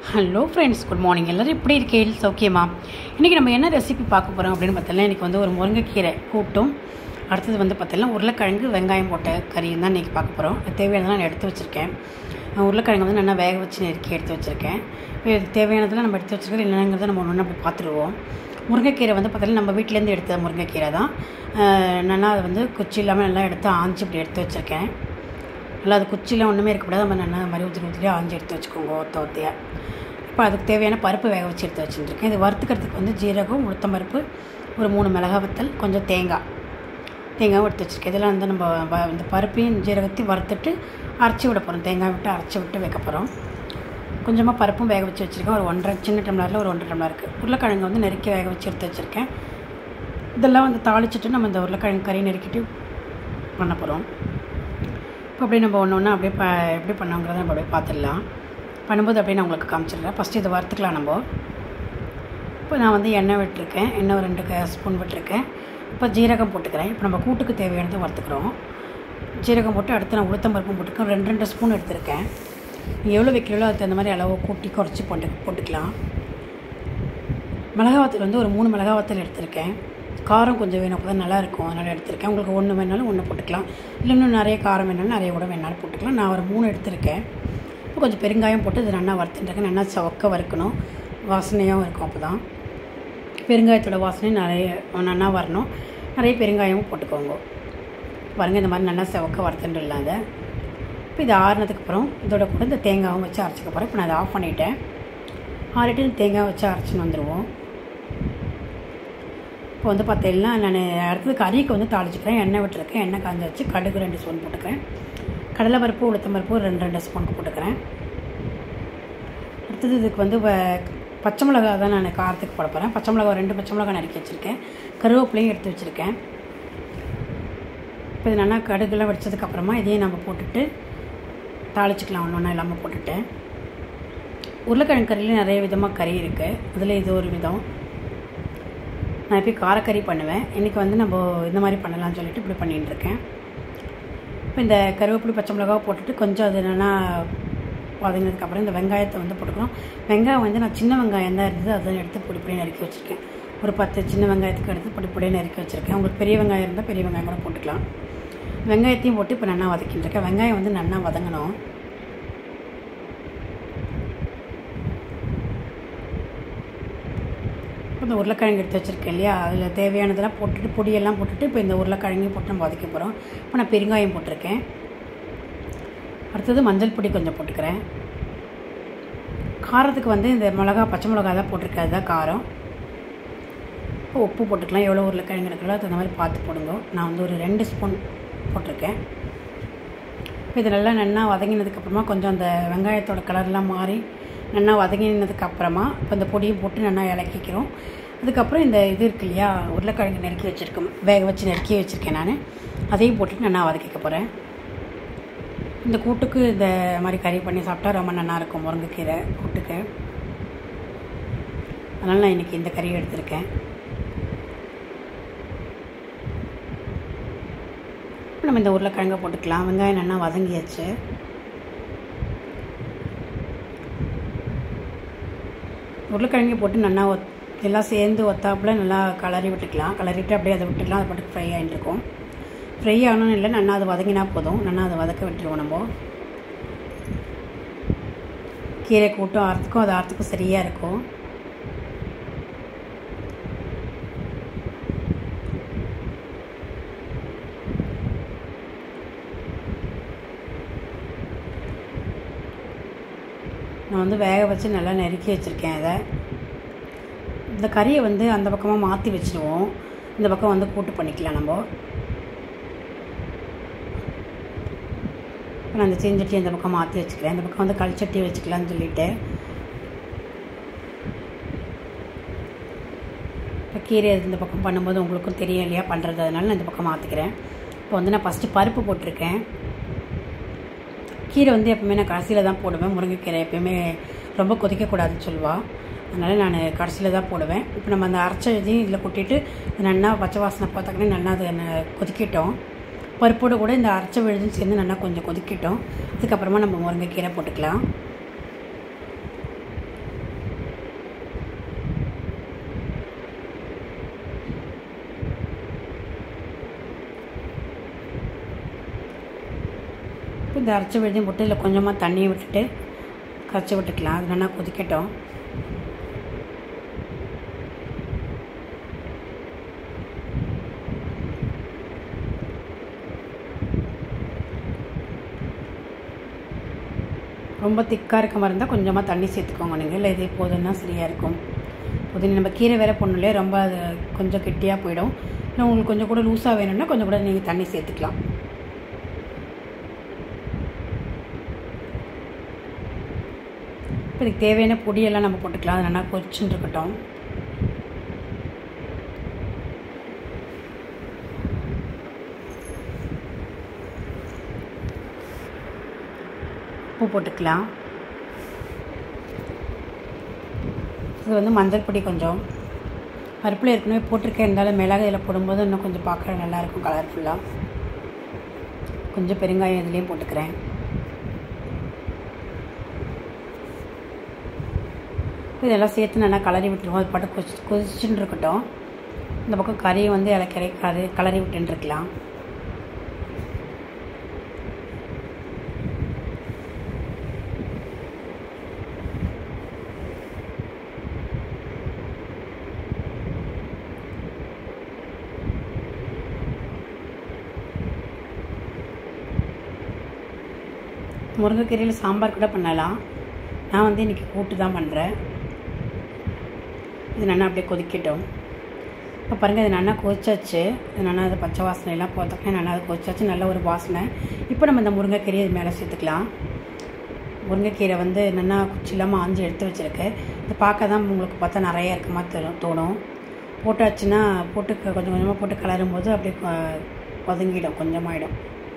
hello friends good morning எல்லோரும் எப்படி இருக்கீங்க சௌக்கியமா இன்றைக்கி நம்ம என்ன ரெசிபி பார்க்க போகிறோம் அப்படின்னு பார்த்தோம்னா இன்றைக்கி வந்து ஒரு முருங்கைக்கீரை கூட்டும் அடுத்தது வந்து பார்த்தோம்னா உருளைக்கிழங்கு வெங்காயம் போட்ட கறியும் தான் இன்றைக்கி பார்க்க போகிறோம் அது தேவையானதெல்லாம் நான் எடுத்து வச்சுருக்கேன் அஹ் உருளைக்கிழங்கு வந்து நல்லா வேக வச்சு நெருக்கி எடுத்து வச்சுருக்கேன் இப்போ இதுக்கு தேவையானதெல்லாம் நம்ம எடுத்து வச்சுருக்கோம் என்னங்கிறத நம்ம ஒன்று ஒன்று அப்படி பார்த்துருவோம் முருங்கைக்கீரை வந்து பார்த்தோம்னா நம்ம வீட்டிலேருந்து எடுத்த முருங்கைக்கீரை தான் அஹ் நல்லா அதை வந்து குச்சி இல்லாமல் நல்லா எடுத்து ஆஞ்சி இப்படி எடுத்து வச்சுருக்கேன் நல்லா அது குச்சிலாம் ஒன்றுமே இருக்கக்கூடாது நம்ம நல்லா மாதிரி ஊற்றி ஊற்றிலே ஆஞ்சி எடுத்து வச்சுக்கோங்க ஒத்த ஒத்தையாக இப்போ அதுக்கு தேவையான பருப்பு வேக வச்சு எடுத்து வச்சுட்டுருக்கேன் இது வறுத்துக்கிறதுக்கு வந்து ஜீரகம் உளுத்தம் பருப்பு ஒரு மூணு மிளகா வத்தல் கொஞ்சம் தேங்காய் தேங்காயும் எடுத்து வச்சுருக்கேன் இதெல்லாம் வந்து நம்ம வ- இந்த பருப்பையும் ஜீரகத்தையும் வறுத்துட்டு அரைச்சி விட போகிறோம் தேங்காய் விட்டு அரைச்சி விட்டு வைக்க போகிறோம் கொஞ்சமாக பருப்பும் வேக வச்சு வச்சுருக்கேன் ஒரு ஒன்றரை சின்ன டம்ளரில் ஒரு ஒன்றரை டம்ளர் இருக்குது உருளைக்கிழங்கு வந்து நெருக்கி வேக வச்சு எடுத்து வச்சுருக்கேன் இதெல்லாம் வந்து தாளிச்சிட்டு நம்ம இந்த உருளைக்கிழங்கு கறி நெருக்கிட்டு பண்ண போகிறோம் இப்போ அப்படியே நம்ம ஒன்று ஒன்று அப்படியே ப எப்படி பண்ணோங்கிறத நம்ம அப்படியே பார்த்துடலாம் பண்ணும்போது அப்படியே நான் உங்களுக்கு காமிச்சிடுறேன் ஃபஸ்ட்டு இதை வறுத்துக்கலாம் நம்ம இப்போ நான் வந்து எண்ணெய் விட்டுருக்கேன் எண்ணெய் ஒரு ரெண்டு க- ஸ்பூன் விட்டுருக்கேன் இப்போ ஜீரகம் போட்டுக்கிறேன் இப்போ நம்ம கூட்டுக்கு தேவையானதை வறுத்துக்கிறோம் ஜீரகம் போட்டு அடுத்து நான் உளுத்தம் பருப்பும் போட்டுருக்கேன் ரெண்டு ரெண்டு ஸ்பூன் எடுத்திருக்கேன் நீங்கள் எவ்வளோ வைக்கிறீங்களோ அதுக்கு தகுந்த மாதிரி அளவு கூட்டி குறைச்சி போட்டு போட்டுக்கலாம் மிளகா வத்தல் வந்து ஒரு மூணு மிளகா வத்தல் எடுத்திருக்கேன் காரம் கொஞ்சம் வேணும் அப்போ தான் நல்லாயிருக்கும் அதனால் எடுத்திருக்கேன் உங்களுக்கு ஒன்று வேணாலும் ஒன்று போட்டுக்கலாம் இல்லை இன்னும் நிறைய காரம் வேணாலும் நிறைய கூட வேணாலும் போட்டுக்கலாம் நான் ஒரு மூணு எடுத்திருக்கேன் இப்போ கொஞ்சம் பெருங்காயம் போட்டு இது நல்லா வறுத்துட்டுருக்கேன் நல்லா சவக்க வறுக்கணும் வாசனையாகவும் இருக்கும் அப்போ தான் பெருங்காயத்தோட வாசனை நிறைய நல்லா வரணும் நிறைய பெருங்காயமும் போட்டுக்கோங்க பாருங்கள் இந்த மாதிரி நல்லா செவக்க வறுத்துட்டு இல்லாத இப்போ இது ஆறுனதுக்கு அப்புறம் இதோட கூட இந்த தேங்காயும் வச்சு அரைச்சிக்க போகிறேன் இப்போ நான் அதை ஆஃப் பண்ணிட்டேன் ஆறிட்டு இந்த தேங்காய் வச்சு அரைச்சின்னு வந்துடுவோம் இப்போ வந்து பார்த்தீங்கன்னா நான் அடுத்தது கறிக்கு வந்து தாளிச்சுக்கிறேன் எண்ணெய் விட்டுருக்கேன் எண்ணெய் காஞ்ச வச்சு கடுகு ரெண்டு ஸ்பூன் போட்டுக்கிறேன் கடலை பருப்பு உளுத்தம் பருப்பு ரெண்டு ரெண்டு ஸ்பூனுக்கு போட்டுக்கிறேன் அடுத்தது இதுக்கு வந்து வ- பச்சை மிளகா தான் நான் காரத்துக்கு போட போகிறேன் பச்சை மிளகா ரெண்டு பச்சை மிளகா நறுக்கி வச்சுருக்கேன் கருவேப்பிலையும் எடுத்து வச்சுருக்கேன் இப்போ இது நல்லா கடுகுலாம் வெடிச்சதுக்கப்புறமா இதையும் நம்ம போட்டுட்டு தாளிச்சுக்கலாம் ஒன்று ஒன்றா இல்லாமல் போட்டுட்டு உருளைக்கிழங்கு கறியில் நிறைய விதமாக கறி இருக்குது அதில் இது ஒரு விதம் நான் எப்பயும் காரக்கறி பண்ணுவேன் இன்றைக்கி வந்து நம்ம இந்த மாதிரி பண்ணலாம்னு சொல்லிட்டு இப்படி பண்ணிட்டு இருக்கேன் இப்போ இந்த கருவேப்பிலை பச்சை மிளகாவை போட்டுட்டு கொஞ்சம் அது என்னென்னா வதங்கினதுக்கப்புறம் இந்த வெங்காயத்தை வந்து போட்டுக்கணும் வெங்காயம் வந்து நான் சின்ன வெங்காயம் தான் இருந்தது அதை எடுத்து பொடி பொடி நறுக்கி வச்சுருக்கேன் ஒரு பத்து சின்ன வெங்காயத்துக்கு எடுத்து பொடி பொடியாக நறுக்கி வச்சுருக்கேன் உங்களுக்கு பெரிய வெங்காயம் இருந்தால் பெரிய வெங்காயம் கூட போட்டுக்கலாம் வெங்காயத்தையும் போட்டு இப்போ நல்லா வதக்கிட்டு இருக்கேன் வெங்காயம் வந்து நல்லா வதங்கணும் இப்போ இந்த உருளைக்கிழங்கு எடுத்து வச்சுருக்கேன் இல்லையா அதில் தேவையானதெல்லாம் போட்டுட்டு பொடியெல்லாம் போட்டுட்டு இப்போ இந்த உருளைக்கிழங்கையும் போட்டு நம்ம வதக்க போகிறோம் இப்போ நான் பெருங்காயம் போட்டிருக்கேன் அடுத்தது மஞ்சள் பொடி கொஞ்சம் போட்டுக்கிறேன் காரத்துக்கு வந்து இந்த மிளகா பச்சை மிளகா தான் போட்டிருக்கேன் அதுதான் காரம் இப்போ உப்பு போட்டுக்கலாம் எவ்வளோ உருளைக்கிழங்கு இருக்குல்ல அது அந்த மாதிரி பார்த்து போடுங்க நான் வந்து ஒரு ரெண்டு ஸ்பூன் போட்டிருக்கேன் இப்போ இது நல்லா நல்லா வதங்கினதுக்கப்புறமா கொஞ்சம் அந்த வெங்காயத்தோட கலர்லாம் மாறி நல்லா வதங்கினதுக்கப்புறமா இப்போ இந்த பொடியும் போட்டு நல்லா இலக்கிக்கிறோம் அதுக்கப்புறம் இந்த இது இருக்கு இல்லையா உருளைக்கிழங்கு நறுக்கி வச்சுருக்கேன் வேக வச்சு நறுக்கி வச்சுருக்கேன் நான் அதையும் போட்டு நல்லா வதக்கிக்க போகிறேன் இந்த கூட்டுக்கு இந்த மாதிரி கறி பண்ணி சாப்பிட்டா ரொம்ப நல்லா இருக்கும் முருங்கைக்கீரை கூட்டுக்கு அதனால் நான் இன்றைக்கி இந்த கறி எடுத்திருக்கேன் இப்போ நம்ம இந்த உருளைக்கிழங்கை போட்டுக்கலாம் வெங்காயம் நல்லா வதங்கியாச்சு உருளைக்கிழங்கு போட்டு நல்லா ஒத் எல்லாம் சேர்ந்து ஒத்தாப்புல நல்லா கலரி விட்டுக்கலாம் கலரிட்டு அப்படியே அதை விட்டுக்கலாம் அது பாட்டுக்கு ஃப்ரை ஆகிட்டு இருக்கும் ஃப்ரை ஆகணும்னு இல்லை நல்லா அது வதங்கினா போதும் நல்லா அதை வதக்க விட்டுருவோம் நம்ம கீரை கூட்டும் ஆறத்துக்கும் அது ஆறத்துக்கும் சரியாக இருக்கும் நான் வந்து வேக வச்சு நல்லா நறுக்கி வச்சுருக்கேன் அதை இந்த கறியை வந்து அந்த பக்கமாக மாற்றி வச்சுருவோம் இந்த பக்கம் வந்து கூட்டு பண்ணிக்கலாம் நம்ம இப்போ நான் இந்த சீஞ்சட்டி இந்த பக்கம் மாற்றி வச்சுக்கிறேன் இந்த பக்கம் வந்து கல்ச்சட்டி வச்சுக்கலாம்னு சொல்லிட்டு இப்போ கீரை இந்த பக்கம் பண்ணும்போது உங்களுக்கும் தெரியும் இல்லையா பண்ணுறது அதனால நான் இந்த பக்கம் மாற்றிக்கிறேன் இப்போ வந்து நான் ஃபஸ்ட்டு பருப்பு போட்டிருக்கேன் கீரை வந்து எப்பவுமே நான் கடைசியில் தான் போடுவேன் முருங்கைக்கீரை எப்பயுமே ரொம்ப கொதிக்கக்கூடாதுன்னு சொல்லுவாள் அதனால் நான் கடைசியில் தான் போடுவேன் இப்போ நம்ம அந்த அரைச்ச இதையும் இதில் கொட்டிட்டு நல்லா பச்சை வாசனை பார்த்தாக்கனே நல்லா அது ந- கொதிக்கட்டும் பருப்போடு கூட இந்த அரைச்ச விழுதும் சேர்ந்து நல்லா கொஞ்சம் கொதிக்கட்டும் அதுக்கப்புறமா நம்ம முருங்கைக்கீரை போட்டுக்கலாம் இந்த அரைச்சி விழுதையும் போட்டு இதில் கொஞ்சமாக தண்ணியை விட்டுட்டு கரைச்சி விட்டுக்கலாம் அது நல்லா கொதிக்கட்டும் ரொம்ப திக்காக இருக்க மாதிரி இருந்தால் கொஞ்சமாக தண்ணி சேர்த்துக்கோங்க நீங்கள் இல்லை இதே போதும்னா சரியாக இருக்கும் புதினா நம்ம கீரை வேற பொண்ணுலே ரொம்ப அது கொஞ்சம் கெட்டியாக போயிடும் இல்லை உங்களுக்கு கொஞ்சம் கூட லூஸாக வேணும்னா கொஞ்சம் கூட நீங்கள் தண்ணி சேர்த்துக்கலாம் இப்போ இதுக்கு தேவையான பொடியெல்லாம் நம்ம போட்டுக்கலாம் அது நல்லா கொதிச்சுன்னு இருக்கட்டும் உப்பு போட்டுக்கலாம் இது வந்து மஞ்சள் பொடி கொஞ்சம் பருப்பில் ஏற்கனவே போட்டிருக்கேன் இருந்தாலும் மிளகு இதில் போடும்போது இன்னும் கொஞ்சம் பார்க்க நல்லாயிருக்கும் கலர்ஃபுல்லாக கொஞ்சம் பெருங்காயம் இதுலேயும் போட்டுக்கிறேன் இதெல்லாம் சேர்த்து நல்லா கலரி விட்டுருவோம் அது பாட்டு கொதி கொதிச்சுன்னு இருக்கட்டும் இந்த பக்கம் கறியை வந்து இலக்கரை கறி கலரி விட்டுருக்கலாம் முருங்கைக்கீரையில் சாம்பார் கூட பண்ணலாம் நான் வந்து இன்றைக்கி கூட்டு தான் பண்ணுறேன் இது நல்லா அப்படியே கொதிக்கட்டும் இப்போ பாருங்கள் இது நல்லா கொதிச்சாச்சு இது நல்லா அது பச்சை வாசனை எல்லாம் போகிறதுக்கு நல்லா அது கொதிச்சாச்சு நல்ல ஒரு வாசனை இப்போ நம்ம இந்த முருங்கைக்கீரையை இது மேலே சேர்த்துக்கலாம் முருங்கைக்கீரை வந்து என்னென்னா குச்சி இல்லாமல் ஆஞ்சி எடுத்து வச்சுருக்கு இது பார்க்க தான் உங்களுக்கு பார்த்தா நிறைய இருக்க மாதிரி தரும் தோணும் போட்டாச்சுன்னா போட்டு கொஞ்சம் கொஞ்சமாக போட்டு கலரும் போது அப்படியே ஒதுங்கிடும் கொஞ்சமாயிடும்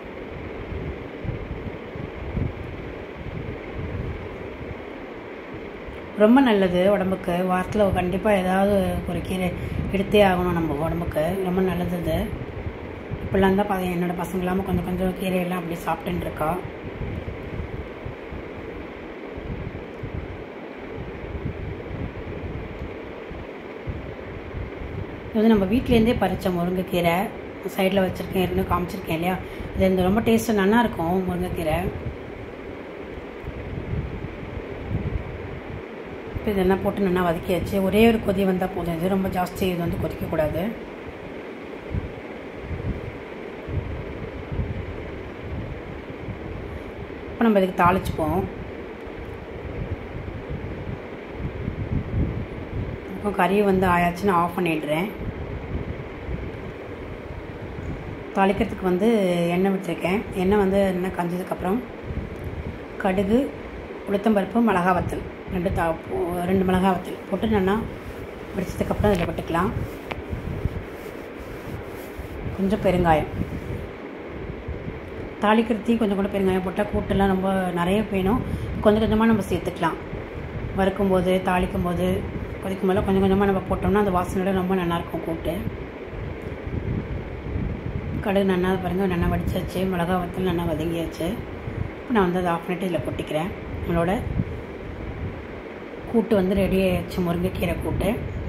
ரொம்ப நல்லது உடம்புக்கு வாரத்தில் கண்டிப்பாக ஏதாவது ஒரு கீரை எடுத்தே ஆகணும் நம்ம உடம்புக்கு ரொம்ப நல்லது இது இப்படிலாம் தான் பார்த்தேன் என்னோடய பசங்களாமல் கொஞ்சம் கொஞ்சம் கீரையெல்லாம் அப்படி சாப்பிட்டுன்னு இருக்கா இது வந்து நம்ம வீட்டிலேருந்தே பறித்த முருங்கைக்கீரை சைடில் வச்சுருக்கேன் ஏற்கனவே காமிச்சிருக்கேன் இல்லையா இது இந்த ரொம்ப டேஸ்ட்டு நல்லா இருக்கும் முருங்கைக்கீரை இப்போ இதெல்லாம் போட்டு நல்லா வதக்கியாச்சு ஒரே ஒரு கொதி வந்தால் போதும் இது ரொம்ப ஜாஸ்தி இது வந்து கொதிக்கக்கூடாது இப்போ நம்ம இதுக்கு தாளிச்சுப்போம் இப்போ கறி வந்து ஆயாச்சுன்னு ஆஃப் பண்ணிடுறேன் தாளிக்கிறதுக்கு வந்து எண்ணெய் விட்டுருக்கேன் எண்ணெய் வந்து எண்ணெய் கஞ்சதுக்கப்புறம் கடுகு உளுத்தம்பருப்பு மிளகா வத்தல் ரெண்டு தா ரெண்டு மிளகா வத்தல் போட்டு நல்லா வெடிச்சதுக்கப்புறம் அதில் போட்டுக்கலாம் கொஞ்சம் பெருங்காயம் தாளிக்கிறதையும் கொஞ்சம் கூட பெருங்காயம் போட்டால் கூட்டெல்லாம் ரொம்ப நிறைய வேணும் கொஞ்சம் கொஞ்சமாக நம்ம சேர்த்துக்கலாம் வறுக்கும்போது தாளிக்கும்போது கொதிக்கும் போது கொஞ்சம் கொஞ்சமாக நம்ம போட்டோம்னா அந்த வாசனையோட ரொம்ப நல்லாயிருக்கும் கூட்டு கடுகு நல்லா பாருங்கள் நல்லா வடிச்சாச்சு மிளகா வத்தல் நல்லா வதங்கியாச்சு இப்போ நான் வந்து அதை ஆஃப் பண்ணிட்டு இதில் கொட்டிக்கிறேன் நம்மளோட கூட்டு வந்து ரெடி ஆயிடுச்சு முருங்கைக்கீரை கூட்டு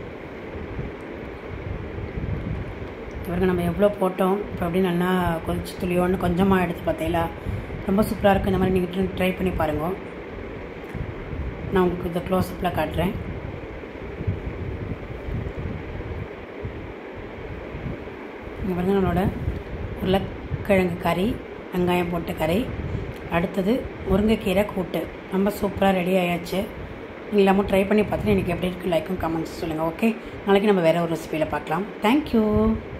இவருக்கு நம்ம எவ்வளோ போட்டோம் இப்போ அப்படி நல்லா கொதிச்சு துளியோன்னு கொஞ்சமாக எடுத்து பார்த்தீங்களா ரொம்ப சூப்பராக இருக்குது இந்த மாதிரி நீங்கள் ட்ரை பண்ணி பாருங்க நான் உங்களுக்கு இந்த க்ளோஸ்அப்பில் காட்டுறேன் இங்கே பாருங்கள் நம்மளோட உருளைக்கிழங்கு கறி வெங்காயம் போட்ட கறி அடுத்தது முருங்கைக்கீரை கூட்டு ரொம்ப சூப்பராக ரெடி ஆயாச்சு நீங்கள் எல்லாமும் ட்ரை பண்ணி பார்த்துட்டு எனக்கு எப்படி இருக்குது லைக்கும் கமெண்ட்ஸ் சொல்லுங்கள் ஓகே நாளைக்கு நம்ம வேறு ஒரு ரெசிபியில் பார்க்கலாம் தேங்க்யூ